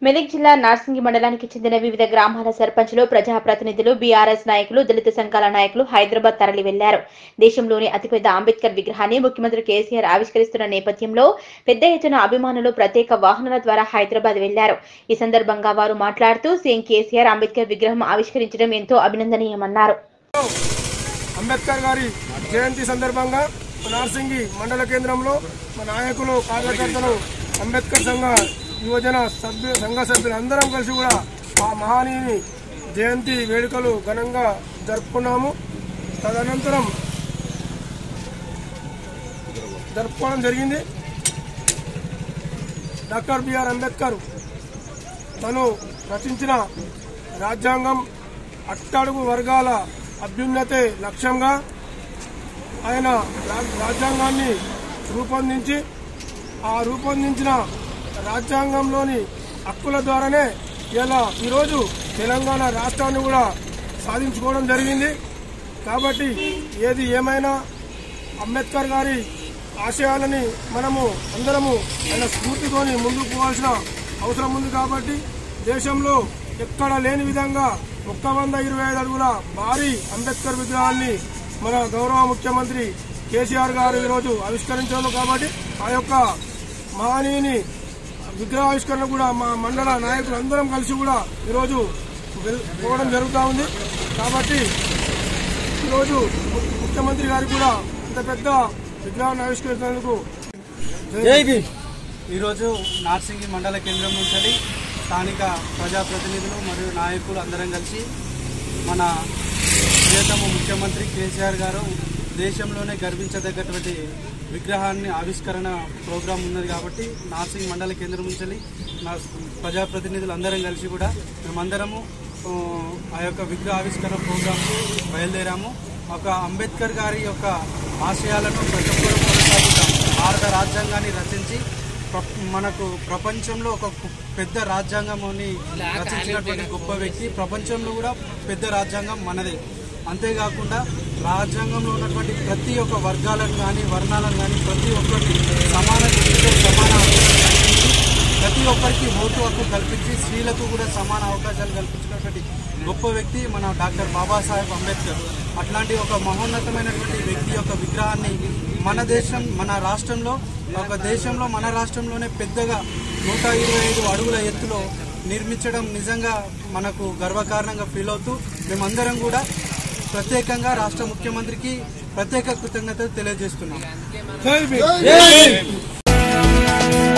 మెదక్ జిల్లా నార్సింగి మండలానికి చెందిన వివిధ గ్రామాల సర్పంచులు ప్రజాప్రతినిధులు బీఆర్ఎస్ నాయకులు దళిత సంఘాల నాయకులు హైదరాబాద్ తరలి వెళ్లారు దేశంలోని అతిపెద్ద అంబేద్కర్ విగ్రహాన్ని ముఖ్యమంత్రి కేసీఆర్ ఆవిష్కరిస్తున్న నేపథ్యంలో పెద్ద ఎత్తున అభిమానులు ప్రత్యేక వాహనాల ద్వారా హైదరాబాద్ వెళ్లారు ఈ సందర్భంగా వారు మాట్లాడుతూ సీఎం కేసీఆర్ అంబేద్కర్ విగ్రహం ఆవిష్కరించడం ఎంతో అభినందనీయమన్నారు అంబేద్కర్ గారి జయంతి సందర్భంగా నార్సింగి మండల కేంద్రంలో మా నాయకులు కార్యకర్తలు అంబేద్కర్ సంఘ యువజన సభ్యు సంఘ సభ్యులు అందరం కలిసి కూడా ఆ మహానీయుని జయంతి వేడుకలు ఘనంగా జరుపుకున్నాము తదనంతరం జరుపుకోవడం జరిగింది డాక్టర్ బిఆర్ అంబేద్కర్ తను రచించిన రాజ్యాంగం అట్టడుగు వర్గాల అభ్యున్నతే లక్ష్యంగా ఆయన రా- రాజ్యాంగాన్ని రూపొందించి ఆ రూపొందించిన రాజ్యాంగంలోని హక్కుల ద్వారానే ఇలా ఈరోజు తెలంగాణ రాష్ట్రాన్ని కూడా సాధించుకోవడం జరిగింది కాబట్టి ఏది ఏమైనా అంబేద్కర్ గారి ఆశయాలని మనము అందరము ఆయన స్ఫూర్తితోని ముందుకు పోవాల్సిన అవసరం ఉంది కాబట్టి దేశంలో ఎక్కడ లేని విధంగా ఒక్క వంద ఇరవై ఐదు అడుగుల భారీ అంబేద్కర్ విగ్రహాన్ని మన గౌరవ ముఖ్యమంత్రి కేసీఆర్ గారు ఈరోజు ఆవిష్కరించారు కాబట్టి ఆ యొక్క మహనీయుని విగ్రహావిష్కరణ కూడా మా మండల నాయకులు అందరం కలిసి కూడా ఈరోజు వెల్- పోవడం జరుగుతూ ఉంది కాబట్టి ఈరోజు ము- ముఖ్యమంత్రి గారు కూడా ఇంత పెద్ద విగ్రహాన్ని ఆవిష్కరించినందుకు ఈరోజు నార్సింగి మండల కేంద్రం నుంచి స్థానిక ప్రజాప్రతినిధులు మరియు నాయకులు అందరం కలిసి మన ప్రియతమ ముఖ్యమంత్రి కేసీఆర్ గారు దేశంలోనే గర్వించదగ్గటువంటి విగ్రహాన్ని ఆవిష్కరణ ప్రోగ్రాం ఉన్నది కాబట్టి నార్సింగ్ మండల కేంద్రం నుంచి నా ప్రజాప్రతినిధులు అందరం కలిసి కూడా మేమందరము ఆ, ఆ యొక్క విగ్రహ ఆవిష్కరణ ప్రోగ్రాంకు బయలుదేరాము ఒక అంబేద్కర్ గారి యొక్క ఆశయాలను ప్రతి ఒక్కరూ కొనసాగుతాం భారత రాజ్యాంగాన్ని రచించి ప్ర- మనకు ప్రపంచంలో ఒక కు- పెద్ద రాజ్యాంగంని రచించినటువంటి గొప్ప వ్యక్తి ప్రపంచంలో కూడా పెద్ద రాజ్యాంగం మనదే అంతేకాకుండా రాజ్యాంగంలో ఉన్నటువంటి ప్రతి ఒక్క వర్గాలను కానీ వర్ణాలను కానీ ప్రతి ఒక్కరిని సమాన దృష్టితో సమాన అవకాశాలు కల్పించి ప్రతి ఒక్కరికి ఓటు హక్కు కల్పించి స్త్రీలకు కూడా సమాన అవకాశాలు కల్పించినటువంటి గొప్ప వ్యక్తి మన డాక్టర్ బాబాసాహెబ్ అంబేద్కర్ అట్లాంటి ఒక మహోన్నతమైనటువంటి వ్యక్తి యొక్క విగ్రహాన్ని మన దేశం మన రాష్ట్రంలో ఒక దేశంలో మన రాష్ట్రంలోనే పెద్దగా నూట ఇరవై ఐదు అడుగుల ఎత్తులో నిర్మించడం నిజంగా మనకు గర్వకారణంగా ఫీల్ అవుతూ మేమందరం కూడా ప్రత్యేకంగా రాష్ట్ర ముఖ్యమంత్రికి ప్రత్యేక కృతజ్ఞతలు తెలియజేస్తున్నాం జై భీమ్.